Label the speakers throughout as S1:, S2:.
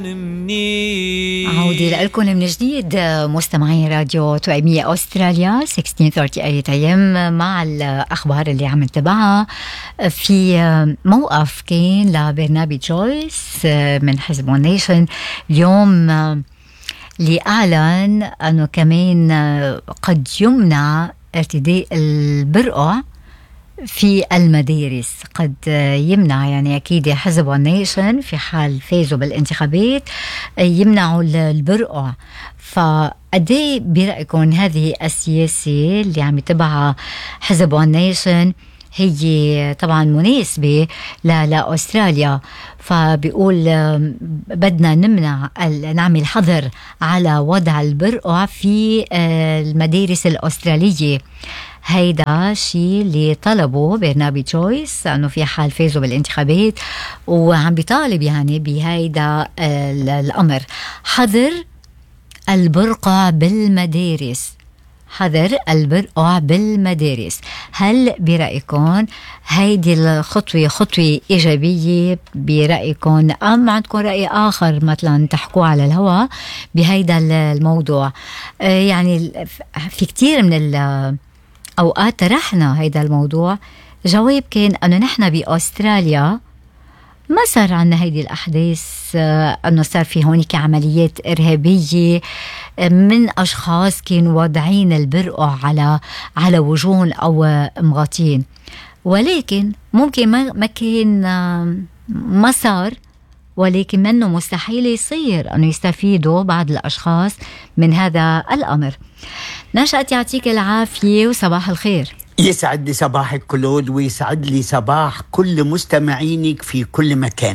S1: عودة لكم من جديد مستمعين راديو توأمية أستراليا 1638 أيام مع الأخبار اللي عم نتابعها في موقف كان لبرنابي جويس من حزب نيشن اليوم اللي أعلن أنه كمان قد يمنع ارتداء البرقع في المدارس قد يمنع يعني اكيد حزب النيشن في حال فازوا بالانتخابات يمنعوا البرقع فقد ايه برايكم هذه السياسه اللي عم يتبعها حزب النيشن هي طبعا مناسبة لأستراليا فبيقول بدنا نمنع نعمل حظر على وضع البرقع في المدارس الأسترالية هيدا شيء اللي طلبه برنابي جويس انه في حال فازوا بالانتخابات وعم بيطالب يعني بهيدا الامر حظر البرقع بالمدارس حظر البرقع بالمدارس هل برأيكم هيدي الخطوة خطوة إيجابية برأيكم أم عندكم رأي آخر مثلا تحكوا على الهواء بهيدا الموضوع يعني في كتير من اوقات طرحنا هيدا الموضوع جواب كان انه نحن باستراليا ما صار عنا هيدي الاحداث انه صار في هونيك عمليات ارهابيه من اشخاص كانوا واضعين البرقع على على وجوههم او مغطين ولكن ممكن ما كان ما صار ولكن منه مستحيل يصير أنه يستفيدوا بعض الأشخاص من هذا الأمر نشأت يعطيك العافية وصباح الخير
S2: يسعد لي صباحك كلود ويسعد لي صباح كل مستمعينك في كل مكان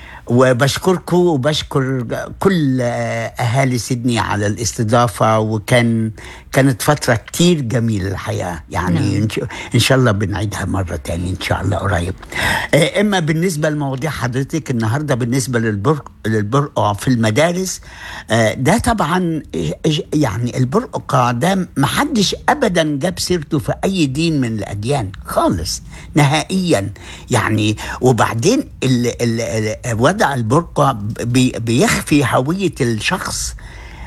S2: وبشكركم وبشكر كل اهالي سيدني على الاستضافه وكان كانت فتره كتير جميله الحياه يعني نعم. ان شاء الله بنعيدها مره تانية ان شاء الله قريب اما بالنسبه لمواضيع حضرتك النهارده بالنسبه للبرق للبرقع في المدارس ده طبعا يعني البرقع ده ما حدش ابدا جاب سيرته في اي دين من الاديان خالص نهائيا يعني وبعدين ال ال وضع البرقع بي بيخفي هوية الشخص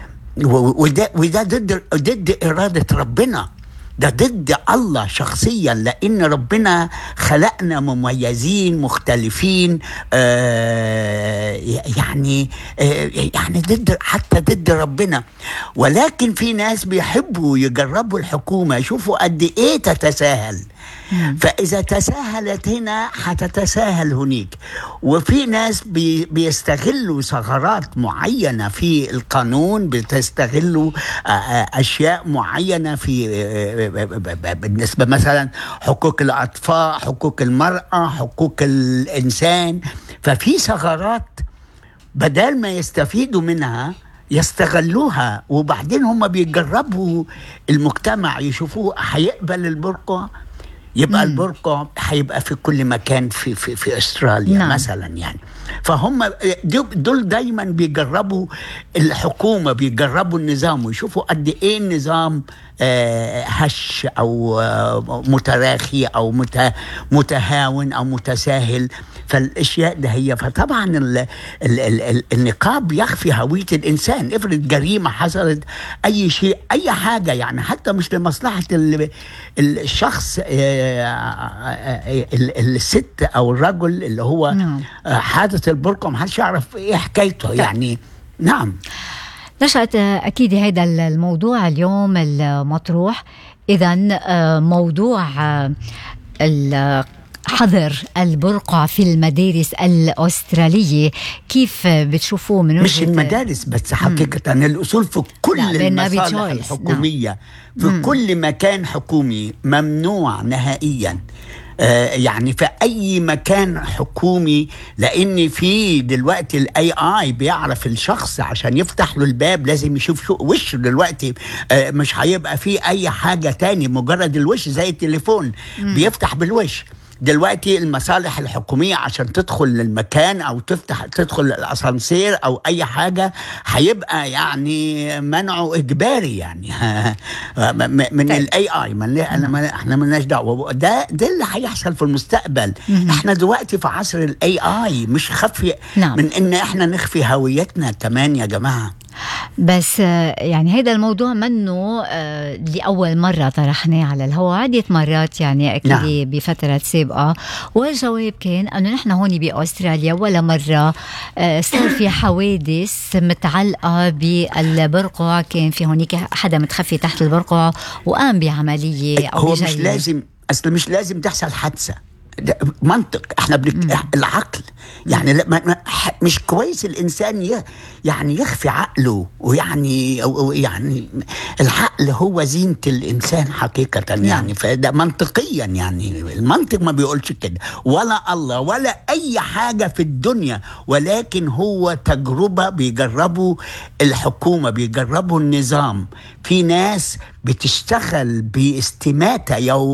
S2: وده وده ضد ضد إرادة ربنا ده ضد الله شخصيا لان ربنا خلقنا مميزين مختلفين آه يعني آه يعني ضد حتى ضد ربنا ولكن في ناس بيحبوا يجربوا الحكومه يشوفوا قد ايه تتساهل فاذا تساهلت هنا حتتساهل هناك وفي ناس بي بيستغلوا ثغرات معينه في القانون بتستغلوا اشياء معينه في بالنسبه مثلا حقوق الاطفال حقوق المراه حقوق الانسان ففي ثغرات بدل ما يستفيدوا منها يستغلوها وبعدين هم بيجربوا المجتمع يشوفوه هيقبل البرقع يبقى مم. البرقع هيبقى في كل مكان في في في استراليا نعم. مثلا يعني فهم دول دايما بيجربوا الحكومه بيجربوا النظام ويشوفوا قد ايه النظام هش او متراخي او متهاون او متساهل فالاشياء ده هي فطبعا ال ال ال النقاب يخفي هويه الانسان افرض جريمه حصلت اي شيء اي حاجه يعني حتى مش لمصلحه الشخص الست او الرجل اللي هو حادث البرقع ما حدش يعرف ايه حكايته يعني نعم
S1: نشأت أكيد هذا الموضوع اليوم المطروح إذا موضوع حظر البرقع في المدارس الأسترالية كيف بتشوفوه من
S2: مش المدارس بس حقيقة مم. الأصول في كل المصالح الحكومية نعم. في مم. كل مكان حكومي ممنوع نهائيا يعني في اي مكان حكومي لان في دلوقتي الاي اي بيعرف الشخص عشان يفتح له الباب لازم يشوف شو وشه دلوقتي مش هيبقى في اي حاجه تاني مجرد الوش زي التليفون مم. بيفتح بالوش دلوقتي المصالح الحكوميه عشان تدخل للمكان او تفتح تدخل الاسانسير او اي حاجه هيبقى يعني منعه اجباري يعني م- من
S1: طيب.
S2: الاي اي انا ما احنا مالناش دعوه ده ده اللي هيحصل في المستقبل
S1: مهم.
S2: احنا دلوقتي في عصر الاي اي مش خفي
S1: نعم.
S2: من ان احنا نخفي هويتنا كمان يا جماعه
S1: بس آه، يعني هيدا الموضوع منه آه، لأول مرة طرحناه على الهواء عدة مرات يعني أكيد
S2: نعم.
S1: بفترة سابقة والجواب كان أنه نحن هون بأستراليا ولا مرة آه، صار في حوادث متعلقة بالبرقع كان في هونيك حدا متخفي تحت البرقع وقام بعملية أو
S2: هو مش
S1: بجريمة.
S2: لازم اصل مش لازم تحصل حادثه ده منطق احنا بنك... العقل يعني لا ما... ما... ح- مش كويس الانسان ي... يعني يخفي عقله ويعني أو... أو يعني العقل هو زينه الانسان حقيقه يعني فده منطقيا يعني المنطق ما بيقولش كده ولا الله ولا اي حاجه في الدنيا ولكن هو تجربه بيجربوا الحكومه بيجربوا النظام في ناس بتشتغل باستماته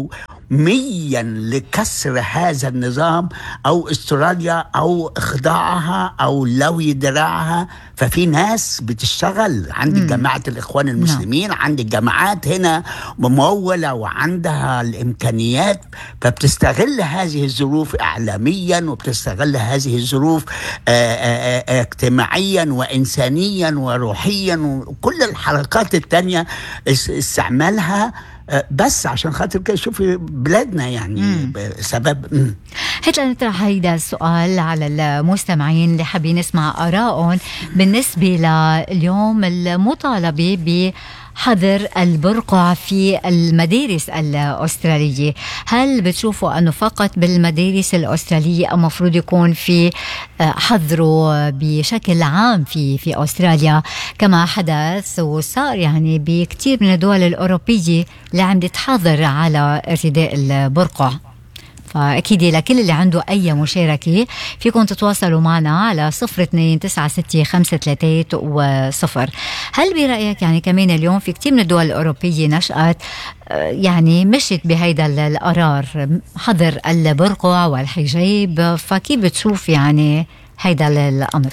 S2: يوميا لكسر هذا النظام او استراليا او اخضاعها او لوي دراعها ففي ناس بتشتغل عندي
S1: مم.
S2: جماعه الاخوان المسلمين عندي جماعات هنا مموله وعندها الامكانيات فبتستغل هذه الظروف اعلاميا وبتستغل هذه الظروف آه، آه، آه، اجتماعيا وانسانيا وروحيا وكل الحركات التانية اس- استعمالها آه، بس عشان خاطر كده شوفي بلادنا يعني
S1: مم.
S2: بسبب مم.
S1: هات لنطرح هيدا السؤال على المستمعين اللي حابين نسمع آرائهم بالنسبة لليوم المطالبة بحظر البرقع في المدارس الأسترالية هل بتشوفوا أنه فقط بالمدارس الأسترالية أم مفروض يكون في آه، حظره بشكل عام في في أستراليا كما حدث وصار يعني بكثير من الدول الأوروبية اللي عم تحظر على ارتداء البرقع فأكيد لكل اللي عنده أي مشاركة فيكم تتواصلوا معنا على صفر اثنين تسعة ستة خمسة ثلاثات وصفر هل برأيك يعني كمان اليوم في كتير من الدول الأوروبية نشأت آه، يعني مشت بهيدا ال- القرار حظر البرقع والحجاب فكيف بتشوف يعني هيدا ال- الأمر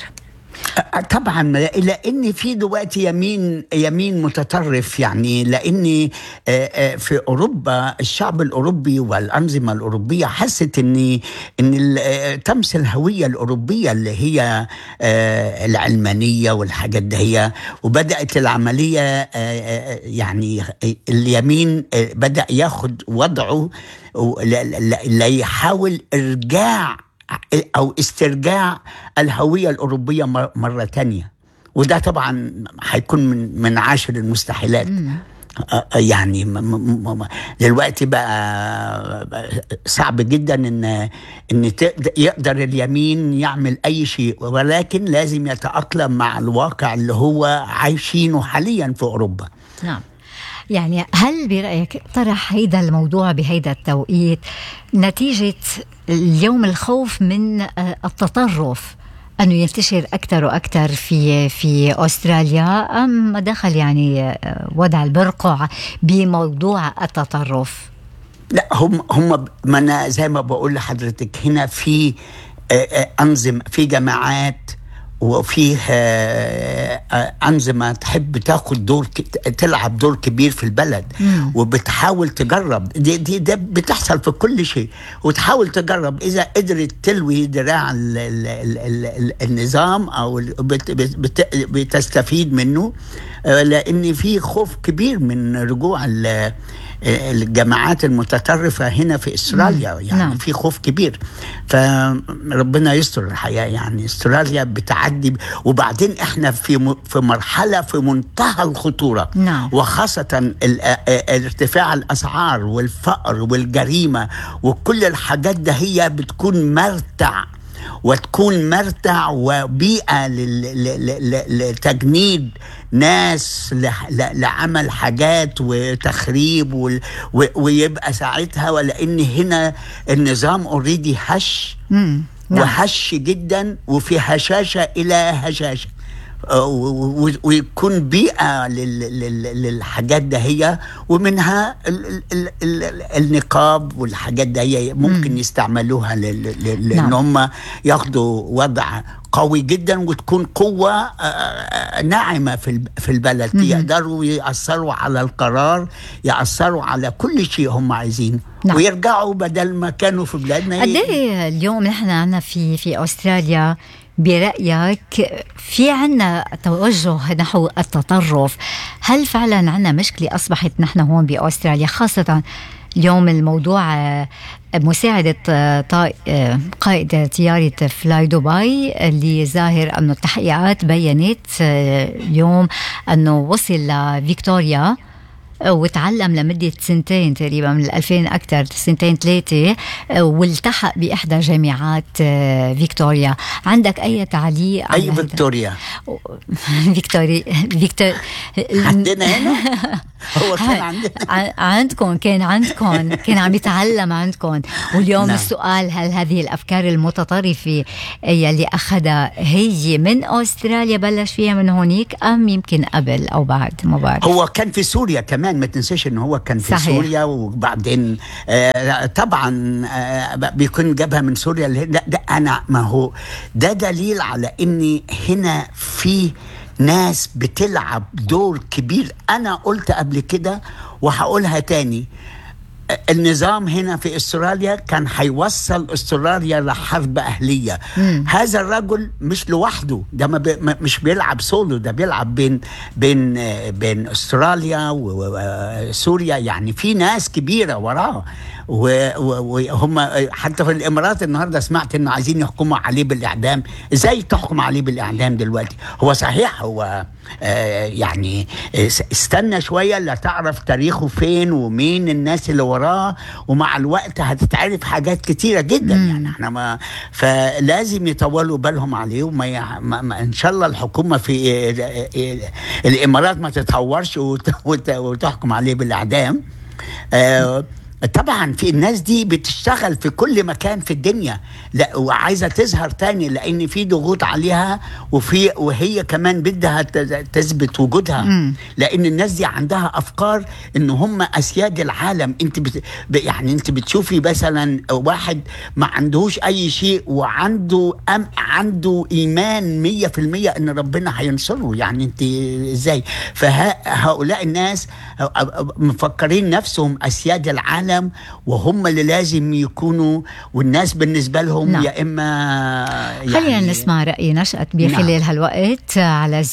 S2: طبعا لان في دلوقتي يمين يمين متطرف يعني لان آه، آه، في اوروبا الشعب الاوروبي والانظمه الاوروبيه حست ان ان ال- آه، تمس الهويه الاوروبيه اللي هي آه، العلمانيه والحاجات دي هي وبدات العمليه آه، آه، يعني اليمين آه، بدا ياخد وضعه و- ل- ل- ليحاول ارجاع او استرجاع الهويه الاوروبيه مر- مره تانية وده طبعا هيكون من من عاشر المستحيلات آه، يعني م- م- م- دلوقتي بقى بقى صعب جدا ان ان تقد- يقدر اليمين يعمل اي شيء ولكن لازم يتاقلم مع الواقع اللي هو عايشينه حاليا في اوروبا
S1: نعم يعني هل برأيك طرح هيدا الموضوع بهيدا التوقيت نتيجة اليوم الخوف من آه، التطرف أنه ينتشر أكثر وأكثر في في أستراليا أم دخل يعني آه، وضع البرقع بموضوع التطرف
S2: لا هم هم ما انا زي ما بقول لحضرتك هنا في آه، آه، انظمه في جماعات وفيه آه، آه، انظمه تحب تاخد دور ك- تلعب دور كبير في البلد
S1: مم.
S2: وبتحاول تجرب دي, دي ده بتحصل في كل شيء وتحاول تجرب اذا قدرت تلوي ذراع ال- ال- ال- ال- ال- النظام او ال- بت- بت- بت- بتستفيد منه آه، لان في خوف كبير من رجوع ال- الجماعات المتطرفه هنا في استراليا يعني
S1: نعم.
S2: في خوف كبير فربنا يستر الحياه يعني استراليا بتعدي وبعدين احنا في م- في مرحله في منتهى الخطوره
S1: نعم.
S2: وخاصه ال- آ- آ- ارتفاع الاسعار والفقر والجريمه وكل الحاجات ده هي بتكون مرتع وتكون مرتع وبيئه لل- ل- ل- ل- لتجنيد ناس لح- ل- لعمل حاجات وتخريب وال- و- ويبقى ساعتها ولان هنا النظام اوريدي هش
S1: مم. نعم.
S2: وهش جدا وفي هشاشه الى هشاشه آه، و- و- ويكون بيئة لل- لل- للحاجات ده هي ومنها ال- ال- ال- ال- النقاب والحاجات ده هي ممكن يستعملوها لل- لل- لأن
S1: نعم.
S2: هم ياخدوا وضع قوي جدا وتكون قوة آه، آه، ناعمة في الب- في البلد
S1: مهم.
S2: يقدروا يأثروا على القرار يأثروا على كل شيء هم عايزين
S1: نعم.
S2: ويرجعوا بدل ما كانوا في بلادنا
S1: قد ايه اليوم نحن عنا في في استراليا برايك في عنا توجه نحو التطرف هل فعلا عنا مشكله اصبحت نحن هون باستراليا خاصه اليوم الموضوع آه، مساعدة آه، طا- آه، قائد طيارة فلاي دبي اللي ظاهر أنه التحقيقات بينت آه، اليوم أنه وصل لفيكتوريا وتعلم لمدة سنتين تقريبا من 2000 أكثر سنتين ثلاثة والتحق بإحدى جامعات آه، فيكتوريا عندك أي تعليق على
S2: أي
S1: هذا؟
S2: فيكتوريا
S1: فيكتوريا فيكتور
S2: عندنا هنا هو كان عندنا
S1: ع- عندكم كان عندكم كان عم يتعلم عندكم واليوم
S2: نعم.
S1: نعم. السؤال هل هذه الافكار المتطرفه يلي اخذها هي من استراليا بلش فيها من هونيك ام يمكن قبل او بعد ما بعرف
S2: هو كان في سوريا كمان ما تنساش ان هو كان في
S1: صحيح.
S2: سوريا وبعدين آه طبعا آه بيكون جابها من سوريا اللي- لا ده انا ما هو ده دليل على ان هنا في ناس بتلعب دور كبير انا قلت قبل كده وهقولها تاني النظام هنا في استراليا كان هيوصل استراليا لحرب اهليه
S1: مم.
S2: هذا الرجل مش لوحده ده ما بي ما- مش بيلعب سولو ده بيلعب بين بين آه، بين استراليا و- وسوريا يعني في ناس كبيره وراه و- و- وهم آه، حتى في الامارات النهارده سمعت انه عايزين يحكموا عليه بالاعدام ازاي تحكم عليه بالاعدام دلوقتي هو صحيح هو آه، يعني آه، استنى شويه لا تعرف تاريخه فين ومين الناس اللي وراه ومع الوقت هتتعرف حاجات كتيره جدا
S1: مم.
S2: يعني احنا ما فلازم يطولوا بالهم عليه وما يع- ما ما ان شاء الله الحكومه في آه، آه، الامارات ما تتهورش وت- وت- وتحكم عليه بالاعدام آه، طبعا في الناس دي بتشتغل في كل مكان في الدنيا لا وعايزه تظهر تاني لان في ضغوط عليها وفي وهي كمان بدها ت- تثبت وجودها
S1: مم.
S2: لان الناس دي عندها افكار ان هم اسياد العالم انت بت... ب- يعني انت بتشوفي مثلا واحد ما عندهوش اي شيء وعنده أم... عنده ايمان 100% ان ربنا هينصره يعني انت ازاي فهؤلاء الناس مفكرين نفسهم اسياد العالم وهم اللي لازم يكونوا والناس بالنسبه لهم
S1: نعم.
S2: يا اما يعني
S1: خلينا نسمع رأي نشأت بخلال
S2: نعم.
S1: هالوقت على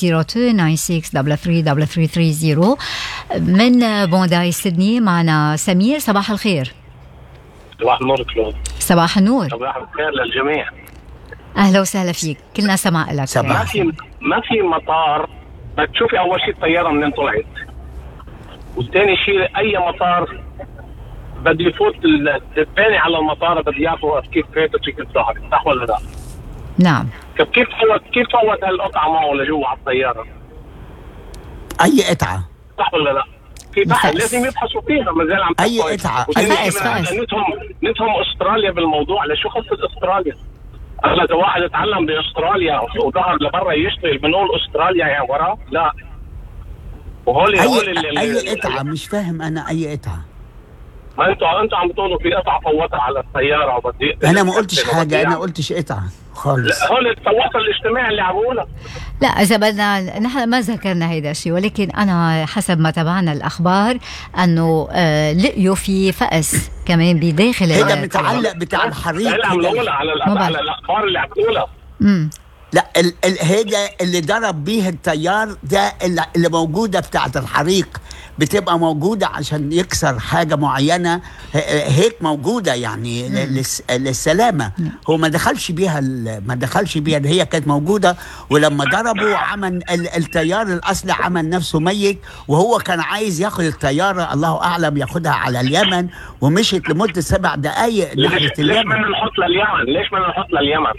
S1: 0296 من بونداي سيدني معنا سمير صباح الخير
S3: صباح النور كلود
S1: صباح النور
S3: صباح الخير للجميع
S1: أهلا وسهلا فيك كلنا سماء لك
S2: صباح.
S3: ما في ما في مطار بدك تشوفي اول شيء الطياره منين طلعت وثاني شيء اي مطار بده يفوت الدبانه على المطار بده يعرفوا كيف فاتت كيف ظهرت صح ولا لا؟
S1: نعم
S3: طيب كيف فوت كيف فوت هالقطعه معه لجوا على الطياره؟
S2: اي قطعه
S3: صح ولا لا؟ في بحث
S1: فأس.
S3: لازم يبحثوا فيها ما زال عم
S2: أي
S3: تحكوا.
S2: قطعة،
S3: وثاني
S1: أي-
S3: شيء
S1: فأس، فأس.
S3: نتهم نتهم استراليا بالموضوع لشو خصت استراليا؟ هلا اذا واحد اتعلم باستراليا وظهر لبرا يشتغل بنقول استراليا يا وراه؟ لا وهول هول ال- ال-
S2: اي اي قطعه مش فاهم انا اي قطعه
S3: ما انتوا انتوا عم بتقولوا في قطعه فوتها على السياره وبدي يقتل
S2: انا ما
S3: الكابتن
S2: قلتش
S3: وبدي
S2: حاجه انا
S3: يعمل.
S2: قلتش قطعه خالص
S3: لا، هول التواصل الاجتماعي اللي عم بقولها
S1: لا إذا بدنا نحن ما ذكرنا هيدا الشيء ولكن أنا حسب ما تابعنا الأخبار أنه آه لقيوا في فأس كمان بداخل
S2: هيدا
S1: ال-
S2: متعلق بتاع الحريق
S3: اللي عم
S2: هيدا-
S3: نقولها على
S1: ما
S3: الأ-
S1: بعرف.
S3: على الاخبار اللي عم تقولها
S1: مم.
S2: لا ال ال هيدا اللي ضرب بيه التيار ده اللي, اللي موجوده بتاعت الحريق بتبقى موجوده عشان يكسر حاجه معينه ه- هيك موجوده يعني ل- للس للسلامه هو ما دخلش بيها ال- ما دخلش بيها هي كانت موجوده ولما ضربوا عمل ال- التيار الاصلي عمل نفسه ميت وهو كان عايز ياخد الطياره الله اعلم ياخدها على اليمن ومشيت لمده سبع دقائق
S3: ليش
S2: ناحيه
S3: ليش
S2: اليمن
S3: بدنا نحط لليمن؟ ليش بدنا نحط لليمن؟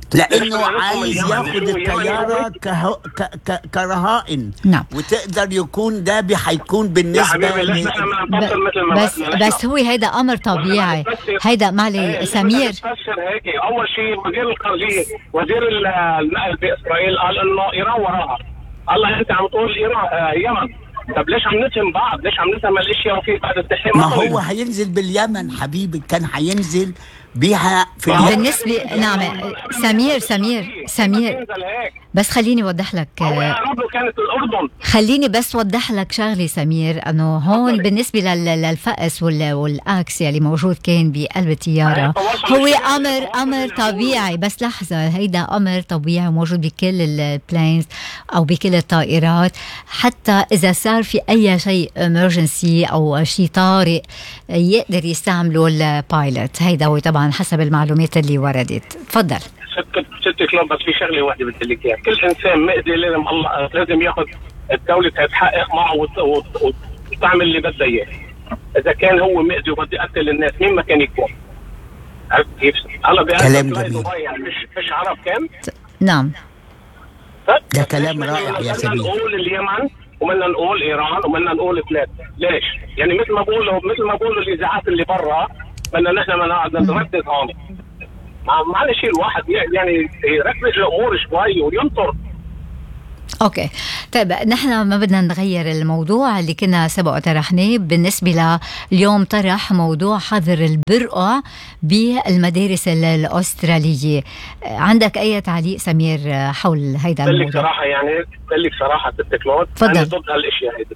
S2: لانه عايز ياخذ الطياره كه... ك... ك... كرهائن
S1: نعم.
S2: وتقدر يكون ده بي- حيكون
S3: يا
S2: بالنسبه
S3: حبيبي ليش
S2: ل...
S3: نحن بدنا
S1: ب-
S3: نفكر مثل ما
S1: بس
S3: بدنا
S1: بس هو هيدا امر طبيعي
S3: بس-
S1: هيدا معلي
S3: إيه،
S1: سمير
S3: تفسر هيك اول شيء وزير الخارجيه وزير ال- النقل باسرائيل قال انه ايران وراها الله انت عم تقول ايران آه يمن طب ليش عم نتهم بعض؟ ليش عم نتهم الاشياء وفي بعد التحرير
S2: ما هو هينزل باليمن حبيبي كان هينزل بها في
S3: ما هو-
S2: اليمن
S1: بالنسبة نعم سمير سمير سمير
S3: ينزل هيك
S1: بس خليني اوضح لك
S3: هو اقرب له كانت الاردن
S1: خليني بس اوضح لك شغله سمير انه هون
S3: تفضلي.
S1: بالنسبه لل- للفأس وال- والاكس يلي موجود كان بقلب الطياره
S3: التواصل
S1: هو
S3: الاجتماعي،
S1: امر
S3: التواصل
S1: امر
S3: الاجتماعي.
S1: طبيعي بس لحظه هيدا امر طبيعي وموجود بكل البلينز او بكل الطائرات حتى اذا صار في اي شيء امرجنسي او شيء طارئ يقدر يستعملوا البايلوت هيدا هو طبعا حسب المعلومات اللي وردت تفضل
S3: ست ست كلوب بس في شغله واحده بدي لك اياها كل انسان مقدي لازم الله لازم ياخذ الدوله تتحقق معه وت- وت- وت- وتعمل اللي بدها اياه اذا كان هو مقدي وبده يقتل الناس مين ما كان يكون عرفت كيف؟ هلا
S2: كلام
S3: بأهل
S2: جميل.
S3: دبي يعني مش مش عرب كان
S1: نعم
S3: ف-
S2: ده كلام
S3: ليش
S2: رائع يا
S3: بدنا
S2: سمير.
S3: نقول اليمن ومنا نقول ايران ومنا نقول بلاد ليش؟ يعني مثل ما بقولوا مثل ما بقولوا الاذاعات اللي برا بدنا نحن ما نقعد نردد هون مع- معلش الواحد يعني يركز الامور شوي وينطر
S1: اوكي طيب نحن ما بدنا نغير الموضوع اللي كنا سبق طرحناه بالنسبه لليوم طرح موضوع حظر البرقع بالمدارس ال- الاستراليه عندك اي تعليق سمير حول هيدا
S3: بقول لك
S1: الموضوع
S3: صراحه يعني بقول لك صراحه ست كلود
S1: تفضل.
S3: انا ضد هالاشياء هيدي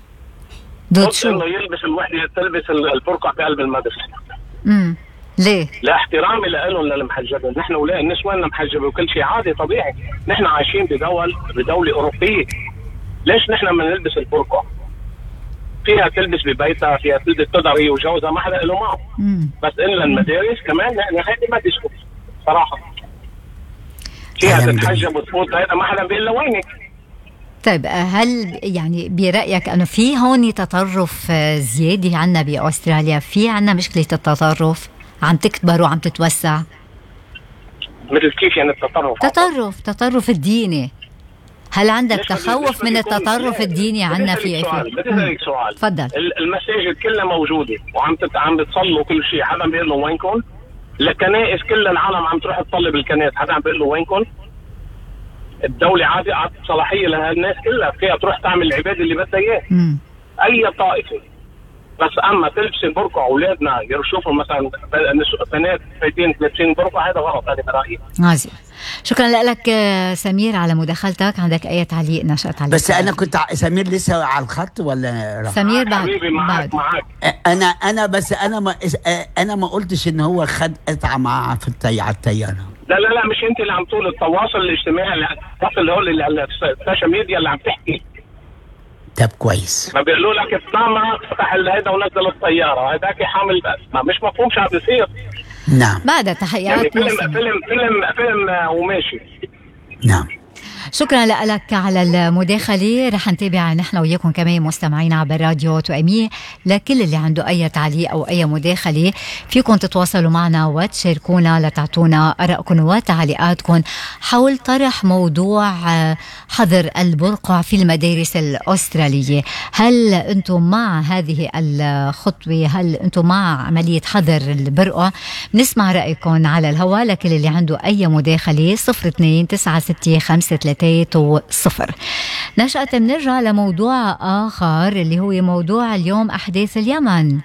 S1: ضد
S3: ضد
S1: شو
S3: انه يلبس الوحده تلبس ال- البرقع بقلب المدرسه
S1: امم ليه
S3: لا احترامي لهم للمحجبين نحن ولا النسوان محجبه وكل شيء عادي طبيعي نحن عايشين بدول بدوله اوروبيه ليش نحن ما نلبس البرقع فيها تلبس ببيتها فيها تلبس تدعي وجوزها ما حدا له معه
S1: امم
S3: بس الا المدارس كمان يعني هيدي ما تسكت صراحه فيها
S2: كلام جميل.
S3: تتحجب وتفوت هيدا ما حدا بيقول لها وينك
S1: طيب هل يعني برايك انه في هون تطرف زياده عنا باستراليا في عنا مشكله التطرف عم تكبر وعم تتوسع
S3: مثل كيف يعني التطرف
S1: تطرف تطرف الديني هل عندك
S3: ليش بدي-
S1: تخوف
S3: ليش
S1: من
S3: بدي يكون-
S1: التطرف
S3: لا،
S1: الديني
S3: بدي
S1: عنا
S3: أسألك
S1: في
S3: سؤال بدي
S1: مم.
S3: اسالك سؤال
S1: تفضل
S3: ال- المساجد كلها موجوده وعم تت... عم بتصلوا كل شيء حدا بيقول له وينكم؟ الكنائس كل العالم عم تروح تصلي بالكنائس حدا عم بيقول له وينكم؟ الدولة عادي أعطت صلاحية لهالناس كلها فيها تروح تعمل العبادة اللي بدها إياه
S1: مم.
S3: أي طائفة بس أما تلبس البرقع أولادنا يشوفوا مثلا ب- بنات فايتين لابسين برقع هذا غلط هذا برأيي
S1: عظيم شكرا لك آه، سمير على مداخلتك عندك اي تعليق نشأت عليك
S2: بس انا كنت ع- سمير لسه على الخط ولا راح؟
S1: سمير بعد
S3: حبيبي معك
S1: بعد
S3: معك
S2: انا انا بس انا ما انا ما قلتش ان هو خد قطعه معاه في الطي على الطياره
S3: لا لا لا مش انت اللي عم تقول التواصل الاجتماعي اللي اللي هو اللي على السوشيال ميديا اللي عم تحكي
S2: طب كويس
S3: ما بيقولوا لك طامع فتح هيدا ونزل الطياره هذاك حامل بس ما مش مفهوم شو عم بيصير
S2: نعم
S1: بعدها تحيات
S3: يعني فيلم
S1: موسم.
S3: فيلم فيلم فيلم آه، وماشي
S2: نعم
S1: شكرا لك على المداخلة رح نتابع نحن وياكم كمان مستمعين عبر راديو توأمي لكل اللي عنده أي تعليق أو أي مداخلة فيكم تتواصلوا معنا وتشاركونا لتعطونا آرائكم وتعليقاتكم حول طرح موضوع آه، حظر البرقع في المدارس الأسترالية هل أنتم مع هذه الخطوة هل أنتم مع عملية حظر البرقع نسمع رأيكم على الهواء لكل اللي عنده أي مداخلة 02 96 53 وصفر نشأت بنرجع لموضوع آخر اللي هو موضوع اليوم أحداث اليمن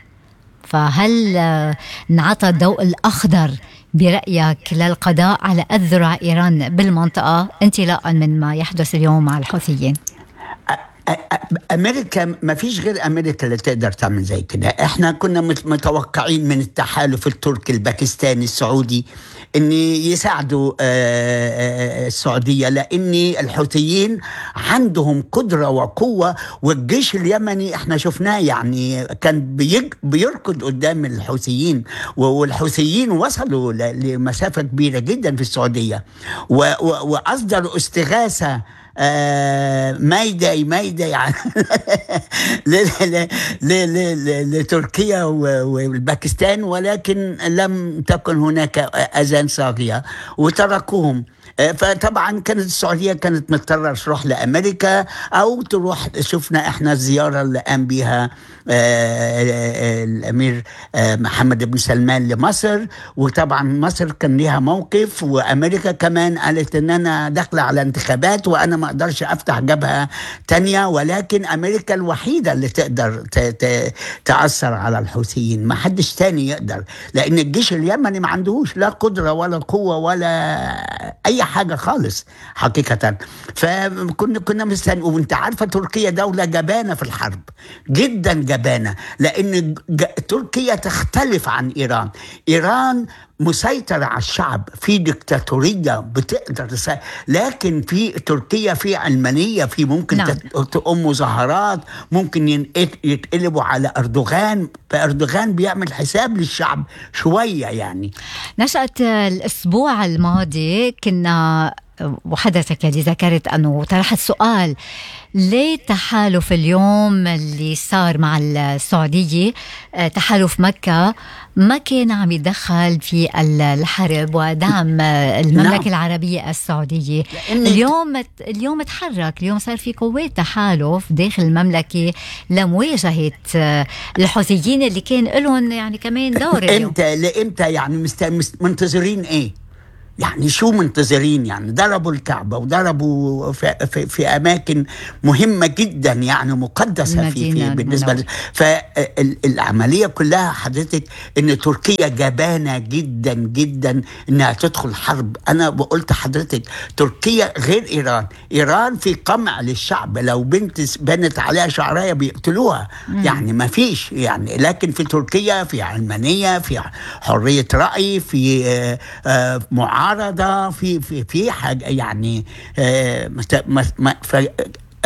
S1: فهل آه، انعطى الضوء الأخضر برأيك للقضاء على أذرع إيران بالمنطقة انطلاقا من ما يحدث اليوم مع الحوثيين
S2: أ- أ- امريكا ما فيش غير امريكا اللي تقدر تعمل زي كده احنا كنا مت- متوقعين من التحالف التركي الباكستاني السعودي ان يساعدوا آه، آه، السعوديه لان الحوثيين عندهم قدره وقوه والجيش اليمني احنا شفناه يعني كان بيج بيركض قدام الحوثيين و- والحوثيين وصلوا ل- لمسافه كبيره جدا في السعوديه و- و- واصدروا استغاثه آه مايداي مايداي يعني ل- ل- ل- ل- ل- لتركيا و- والباكستان ولكن لم تكن هناك اذان صاغيه وتركوهم آه، فطبعا كانت السعوديه كانت مضطره تروح لامريكا او تروح شفنا احنا الزياره اللي قام بها آه، آه، الامير آه، محمد بن سلمان لمصر وطبعا مصر كان ليها موقف وامريكا كمان قالت ان انا داخله على انتخابات وانا ما اقدرش افتح جبهه تانية ولكن امريكا الوحيده اللي تقدر ت- ت- تاثر على الحوثيين ما حدش تاني يقدر لان الجيش اليمني ما عندهوش لا قدره ولا قوه ولا اي حاجه خالص حقيقه فكنا كنا مستني وانت عارفه تركيا دوله جبانه في الحرب جدا جبانه لان ج... تركيا تختلف عن ايران ايران مسيطرة على الشعب في ديكتاتورية بتقدر تسيطر. لكن في تركيا في علمانية في ممكن
S1: نعم.
S2: نعم. تقوم مظاهرات ممكن ينقت- يتقلبوا على أردوغان فأردوغان بيعمل حساب للشعب شوية يعني
S1: نشأت الأسبوع الماضي كنا وحضرتك اللي ذكرت أنه طرحت سؤال ليه تحالف اليوم اللي صار مع السعودية آه، تحالف مكة ما كان عم يتدخل في الحرب ودعم آه، المملكة
S2: نعم.
S1: العربية السعودية
S2: لأن-
S1: اليوم اليوم تحرك اليوم صار في قوات تحالف داخل المملكة لمواجهة آه، الحوثيين اللي كان لهم يعني كمان دور اليوم
S2: امتى لامتى يعني مست... مست... منتظرين ايه؟ يعني شو منتظرين يعني ضربوا الكعبة وضربوا في, في, في أماكن مهمة جدا يعني مقدسة في,
S1: المدينة
S2: في بالنسبة
S1: المنورة.
S2: فالعملية كلها حضرتك إن تركيا جبانة جدا جدا إنها تدخل حرب أنا قلت حضرتك تركيا غير إيران إيران في قمع للشعب لو بنت بنت عليها شعرية بيقتلوها يعني ما فيش يعني لكن في تركيا في علمانية في حرية رأي في آه، آه، معارضة في في في حاجة يعني آه، مت- ما- ما- ف- آه،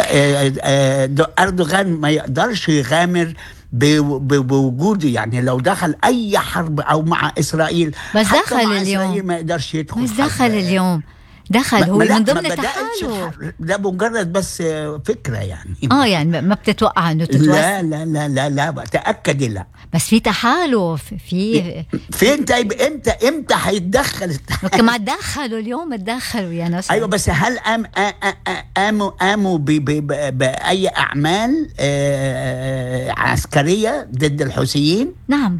S2: آه، دو- أردوغان ما يقدرش يغامر ب- ب- بوجوده يعني لو دخل اي حرب او مع اسرائيل
S1: بس
S2: حتى
S1: دخل
S2: مع
S1: اليوم.
S2: اسرائيل ما يقدرش يدخل
S1: بس
S2: حرب.
S1: دخل اليوم دخل
S2: ما-
S1: هو
S2: ما لا،
S1: من
S2: ما
S1: ضمن
S2: بدأتش
S1: التحالف
S2: الحرب. ده مجرد بس آه، فكره يعني
S1: اه يعني ما بتتوقع انه تتوسع
S2: لا لا لا لا لا تاكدي لا
S1: بس في تحالف في
S2: فين طيب امتى امتى هيتدخل التحالف؟
S1: كما تدخلوا اليوم تدخلوا يا نصر
S2: ايوه بس هل قام آ- آ- آ- قاموا قاموا ب- ب- ب- باي اعمال آه، عسكريه ضد الحوثيين؟
S1: نعم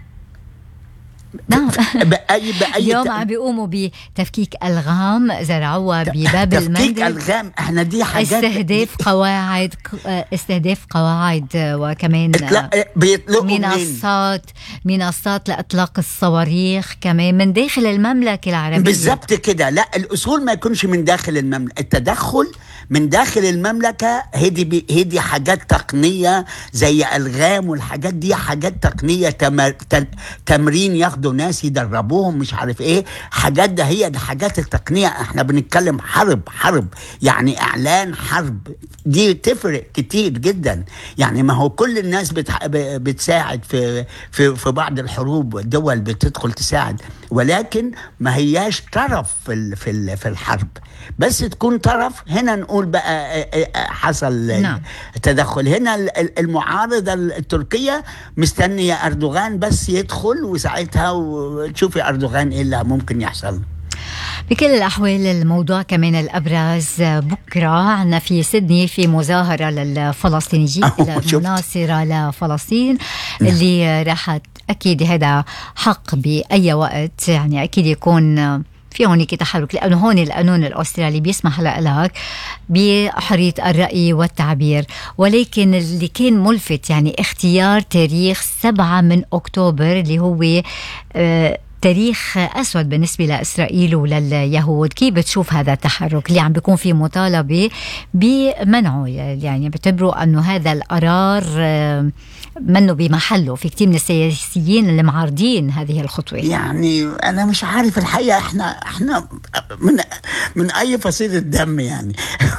S1: نعم
S2: باي باي
S1: اليوم
S2: ت-
S1: عم بيقوموا بتفكيك الغام زرعوها بباب
S2: تفكيك
S1: المندب
S2: الغام احنا دي حاجات
S1: استهداف قواعد استهداف قواعد وكمان
S2: إطلاق- بيطلقوا منين؟
S1: منصات منصات لاطلاق الصواريخ كمان من داخل المملكه العربيه
S2: بالظبط كده لا الاصول ما يكونش من داخل المملكه التدخل من داخل المملكه هدي بي هدي حاجات تقنيه زي الغام والحاجات دي حاجات تقنيه تمر ت- تمرين ياخدوا ناس يدربوهم مش عارف ايه حاجات ده هي دي حاجات التقنيه احنا بنتكلم حرب حرب يعني اعلان حرب دي تفرق كتير جدا يعني ما هو كل الناس بتح... ب- بتساعد في في في بعض الحروب والدول بتدخل تساعد ولكن ما هياش طرف في ال... في ال... في الحرب بس تكون طرف هنا نقول بقى آه، آه، آه، حصل
S1: نعم.
S2: تدخل هنا ال- ال- المعارضه التركيه مستنيه اردوغان بس يدخل وساعتها وتشوفي اردوغان ايه اللي ممكن يحصل
S1: بكل الأحوال الموضوع كمان الأبرز بكرة عنا في سيدني في مظاهرة للفلسطينيين
S2: أوه، شفت.
S1: المناصرة لفلسطين اللي راح أكيد هذا حق بأي وقت يعني أكيد يكون في هونيك تحرك لأنه هون القانون الأسترالي بيسمح لك بحرية الرأي والتعبير ولكن اللي كان ملفت يعني اختيار تاريخ 7 من أكتوبر اللي هو آه تاريخ أسود بالنسبة لإسرائيل ولليهود كيف بتشوف هذا التحرك اللي عم بيكون فيه مطالبة بمنعه يعني بيعتبروا أنه هذا القرار آه، منه بمحله في كثير من السياسيين اللي معارضين هذه الخطوة
S2: يعني انا مش عارف الحقيقه احنا احنا من من اي فصيله دم يعني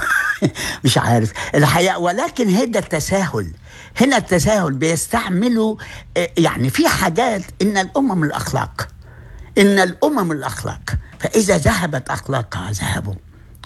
S2: مش عارف الحقيقه ولكن هذا التساهل هنا التساهل بيستعملوا آه، يعني في حاجات ان الامم الاخلاق ان الامم الاخلاق فاذا ذهبت اخلاقها ذهبوا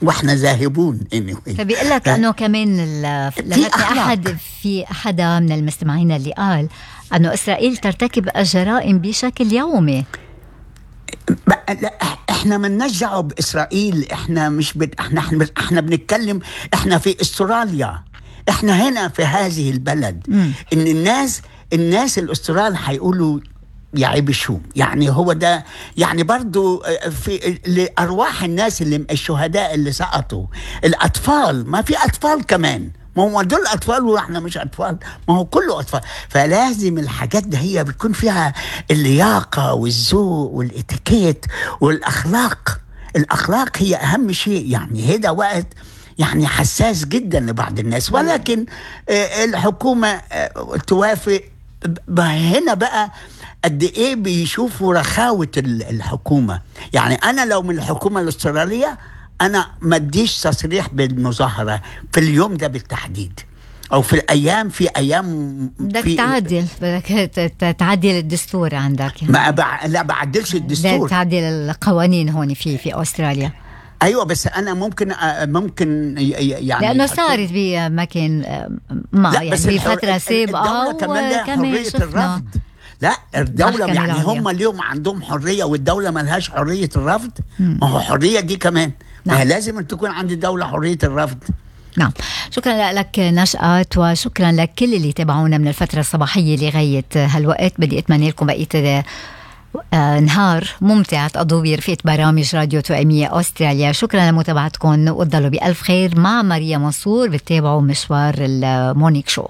S2: واحنا ذاهبون anyway.
S1: فبيقول لك انه كمان ال- لفتني
S2: أخلاق.
S1: احد في حدا من المستمعين اللي قال انه اسرائيل ترتكب الجرائم بشكل يومي
S2: بقى لا إح- احنا ما نرجعوا باسرائيل احنا مش بد... احنا احنا احنا بنتكلم احنا في استراليا احنا هنا في هذه البلد
S1: مم.
S2: ان الناس الناس الاسترال هيقولوا يا عيب شو يعني هو ده يعني برضو آه، في لارواح الناس اللي الشهداء اللي سقطوا الاطفال ما في اطفال كمان ما هو دول اطفال واحنا مش اطفال ما هو كله اطفال فلازم الحاجات دي هي بيكون فيها اللياقه والذوق والاتيكيت والاخلاق الاخلاق هي اهم شيء يعني هذا وقت يعني حساس جدا لبعض الناس ولكن آه، الحكومه آه، توافق ب- هنا بقى قد ايه بيشوفوا رخاوه ال- الحكومه يعني انا لو من الحكومه الاستراليه انا ما اديش تصريح بالمظاهره في اليوم ده بالتحديد او في الايام في ايام
S1: بدك
S2: في
S1: تعدل بدك ت- ت- تعدل الدستور عندك يعني
S2: ما بع... لا بعدلش
S1: بدك
S2: الدستور
S1: تعدل القوانين هون في في استراليا
S2: ايوه بس انا ممكن آه، ممكن ي- ي- يعني
S1: لانه
S2: أكون-
S1: صارت بمكان آه، ما
S2: لا
S1: يعني
S2: بس الحر-
S1: بفتره سابقه
S2: الدولة كمان لها
S1: وكمان
S2: حرية
S1: شفنا
S2: الرفض لا الدولة
S1: محكمة
S2: يعني
S1: العليا.
S2: هم اليوم عندهم حرية والدولة ما لهاش حرية الرفض ما هو حرية دي كمان ما هي
S1: نعم.
S2: لازم أن تكون عند الدولة حرية الرفض
S1: نعم شكرا لك نشأت وشكرا لكل اللي تابعونا من الفترة الصباحية لغاية هالوقت بدي أتمنى لكم بقية آه، نهار ممتع تقضوا برفقة برامج راديو توأمية أستراليا شكرا لمتابعتكم وتضلوا بألف خير مع ماريا منصور بتتابعوا مشوار المورنينج شو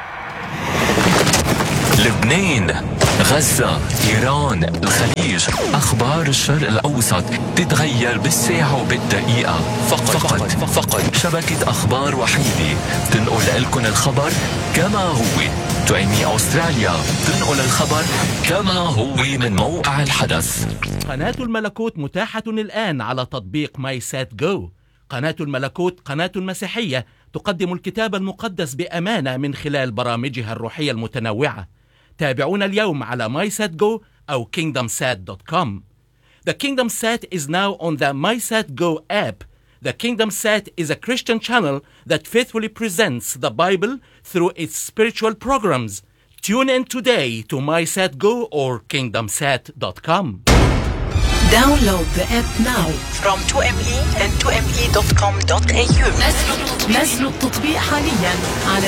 S4: لبنان غزة إيران الخليج أخبار الشرق الأوسط تتغير بالساعة وبالدقيقة فقط فقط, فقط شبكة أخبار وحيدة تنقل لكم الخبر كما هو تعمي أستراليا تنقل الخبر كما هو من موقع الحدث
S5: قناة الملكوت متاحة الآن على تطبيق ماي سات جو قناة الملكوت قناة مسيحية تقدم الكتاب المقدس بأمانة من خلال برامجها الروحية المتنوعة تابعونا اليوم على MySatGo أو KingdomSat.com The Kingdom Sat is now on the MySatGo app. The Kingdom Sat is a Christian channel that faithfully presents the Bible through its spiritual programs. Tune in today to MySatGo or KingdomSat.com.
S6: Download the app now from 2me and 2me.com.au نزلوا التطبيق حاليا على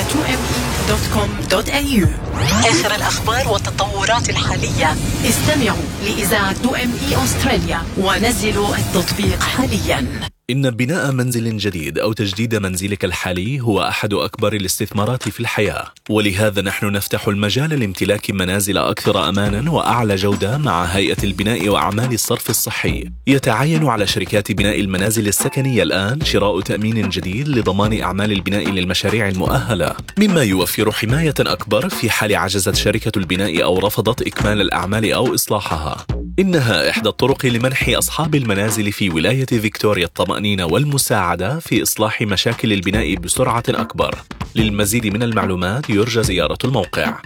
S6: 2me.com.au آخر الأخبار والتطورات الحالية استمعوا لإذاعة 2me أستراليا ونزلوا التطبيق حاليا
S7: إن بناء منزل جديد أو تجديد منزلك الحالي هو أحد أكبر الاستثمارات في الحياة، ولهذا نحن نفتح المجال لامتلاك منازل أكثر أماناً وأعلى جودة مع هيئة البناء وأعمال الصرف الصحي. يتعين على شركات بناء المنازل السكنية الآن شراء تأمين جديد لضمان أعمال البناء للمشاريع المؤهلة، مما يوفر حماية أكبر في حال عجزت شركة البناء أو رفضت إكمال الأعمال أو إصلاحها. إنها إحدى الطرق لمنح أصحاب المنازل في ولاية فيكتوريا الطمأنينة والمساعدة في إصلاح مشاكل البناء بسرعة أكبر. للمزيد من المعلومات يرجى زيارة الموقع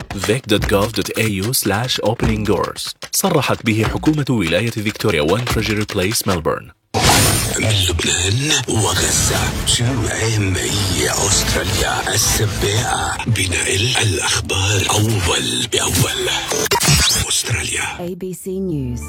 S7: vic.gov.au opening doors صرحت به حكومة ولاية فيكتوريا 1 تريجري بليس ملبورن
S8: من لبنان وغزة شمعي أستراليا السباقة بنقل الأخبار أول بأول أستراليا
S9: ABC News.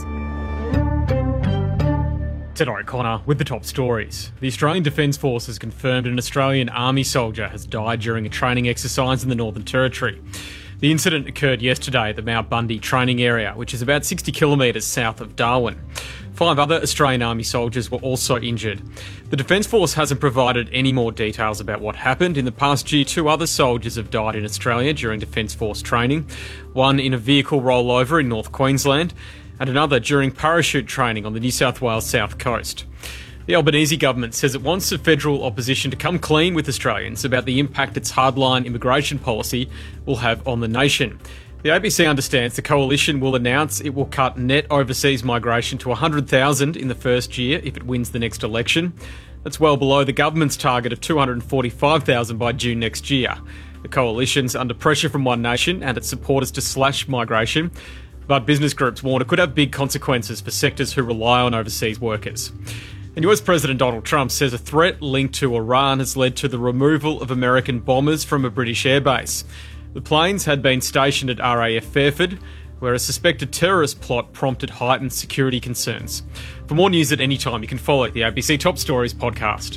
S10: Tonight, Connor, with the top stories. The Australian Defence Force has confirmed an Australian Army soldier has died during a training exercise in the Northern Territory. The incident occurred yesterday at the Mount Bundy training area, which is about 60 kilometres south of Darwin. Five other Australian Army soldiers were also injured. The Defence Force hasn't provided any more details about what happened. In the past year, two other soldiers have died in Australia during Defence Force training one in a vehicle rollover in North Queensland, and another during parachute training on the New South Wales south coast. The Albanese government says it wants the federal opposition to come clean with Australians about the impact its hardline immigration policy will have on the nation. The ABC understands the coalition will announce it will cut net overseas migration to 100,000 in the first year if it wins the next election. That's well below the government's target of 245,000 by June next year. The coalition's under pressure from One Nation and its supporters to slash migration, but business groups warn it could have big consequences for sectors who rely on overseas workers. And US President Donald Trump says a threat linked to Iran has led to the removal of American bombers from a British airbase. The planes had been stationed at RAF Fairford, where a suspected terrorist plot prompted heightened security concerns. For more news at any time, you can follow the ABC Top Stories podcast.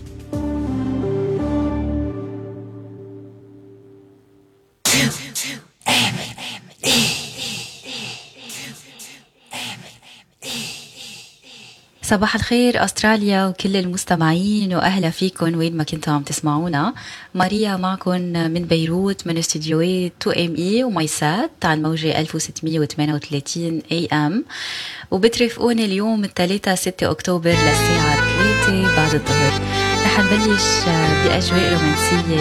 S9: صباح الخير استراليا وكل المستمعين واهلا فيكم وين ما كنتوا عم تسمعونا ماريا معكم من بيروت من استديوهات 2 ام اي وميسات على الموجه 1638 اي ام وبترافقوني اليوم الثلاثاء 6 اكتوبر للساعه 3 بعد الظهر رح نبلش باجواء رومانسيه